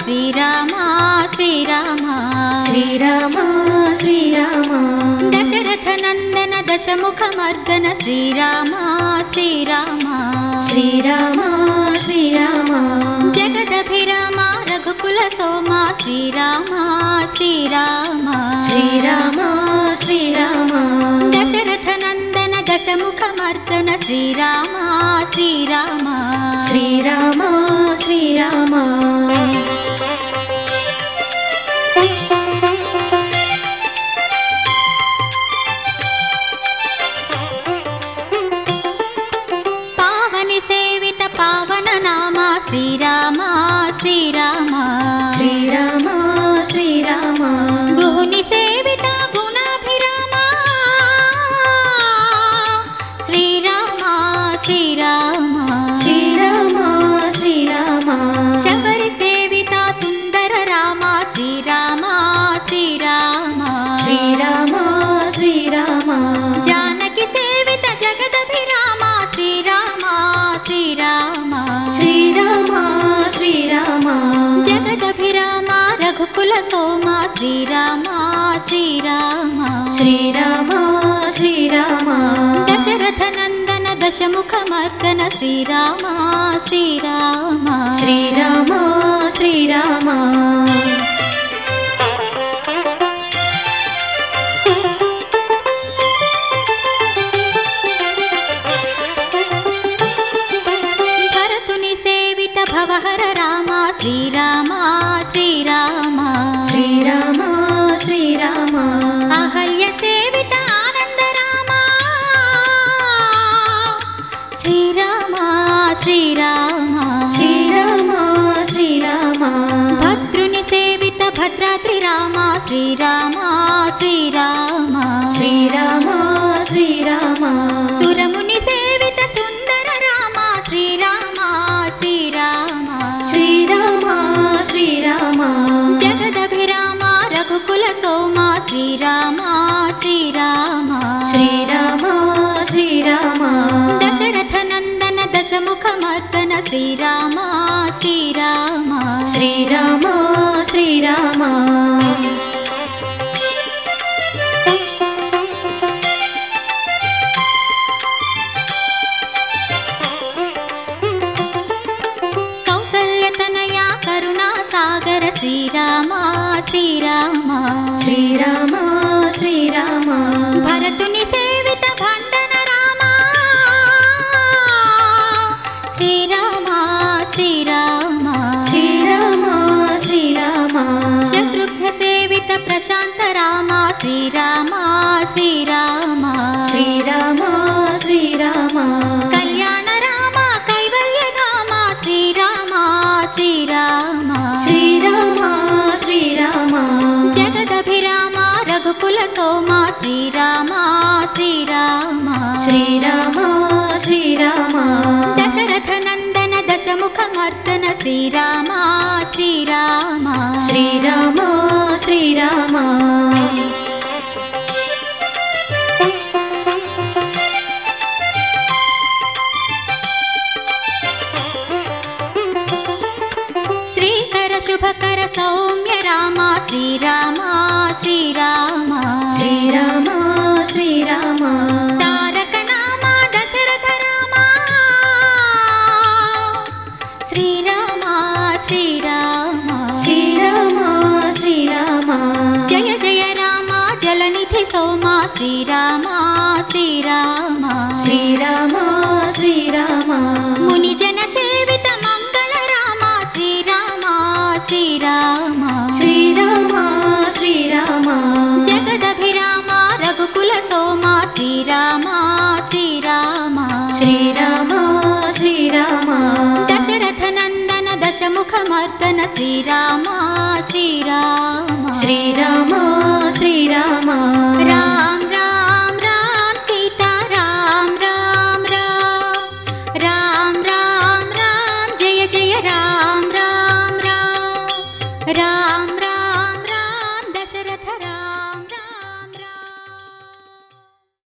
శ్రీరామ శ్రీరామ శ్రీరామ శ్రీరామ దశరథ నందన దశముఖమర్దన శ్రీరామ శ్రీరామ శ్రీరామ శ్రీరామ జగదభిరామ రఘుకుల సోమ శ్రీరామ శ్రీరామ శ్రీరామ శ్రీరామ దశరథ నందన దశముఖమర్దన శ్రీరామ శ్రీరామ శ్రీరామ శ్రీరామ పావని సేవిత పావన నామ శ్రీరామ శ్రీరామ శ్రీరామ శ్రీరామ గుహుని సేవిత గుణాభిరామ శ్రీరామ శ్రీరామ శ్రీరామ శ్రీరామ శబరి సేవిత సుందర రామ శ్రీరామ శ్రీరామ శ్రీరామ శ్రీరామ జానకి సేవిత జగదభిరామ శ్రీరామ శ్రీరామ శ్రీరామ శ్రీరామ జగదభిరామ రఘుకుల సోమ శ్రీరామ శ్రీరామ శ్రీరామ శ్రీరామ దశరథ నందన దశముఖమర్దన శ్రీరామ శ్రీరామ శ్రీరామ శ్రీరామ భరతుని సేవిత భవహర రామ శ్రీరామ శ్రీరామ శ్రీరామ శ్రీరామ అహల్య సేవిత ఆనంద రామ శ్రీరామ శ్రీరామ శ్రీరామ శ్రీరామ భద్రుని సేవిత భద్రాద్రి రామ శ్రీరామ శ్రీరామ శ్రీరామ శ్రీరామ సురముని సేవిత సుందర రామ శ్రీరామ శ్రీరామ శ్రీరామ శ్రీరామ జగదభిరామ రఘుకుల సోమ శ్రీరామ శ్రీరామ శ్రీరామ శ్రీరామ దశరథ నందన దశముఖమర్దన శ్రీరామ శ్రీరామ శ్రీరామ శ్రీరామ కౌసల్యతనయా కరుణా సాగర శ్రీరామ శ్రీరామ శ్రీరామ శ్రీరామ భరతుని సేవిత భండన రామ శ్రీరామ శ్రీరామ శ్రీరామ శ్రీరామ శత్రుఘ్న సేవిత ప్రశాంత రామ శ్రీరామ శ్రీరామ శ్రీరామ శ్రీరామ కళ్యాణ రామ కైవల్య ధామ శ్రీరామ శ్రీరామ శ్రీరామ శ్రీరామ జగదభిరామ రఘుకుల సోమ శ్రీరామ శ్రీరామ శ్రీరామ శ్రీరామ దశరథ నందన దశముఖమర్దన శ్రీరామ శ్రీరామ శ్రీరామ శ్రీరామ శ్రీకర శుభకర సౌమ్య రామ శ్రీరామ శ్రీరామ శ్రీరామ శ్రీరామ తారక నామ దశరథ రామ శ్రీరామ శ్రీరామ శ్రీరామ శ్రీరామ జయ జయ రామ జలనిధి సోమ శ్రీరామ శ్రీరామ శ్రీరామ శ్రీరామ ముని జన సేవిత మంగళ రామ శ్రీరామ శ్రీరామ శ్రీరామ శ్రీరామ జగదభిరామ రఘుకుల సోమ శ్రీరామ శ్రీరామ శ్రీరామ శ్రీరామ దశరథ నందన దశముఖమర్దన శ్రీరామ శ్రీరామ శ్రీరామ శ్రీరామ రామ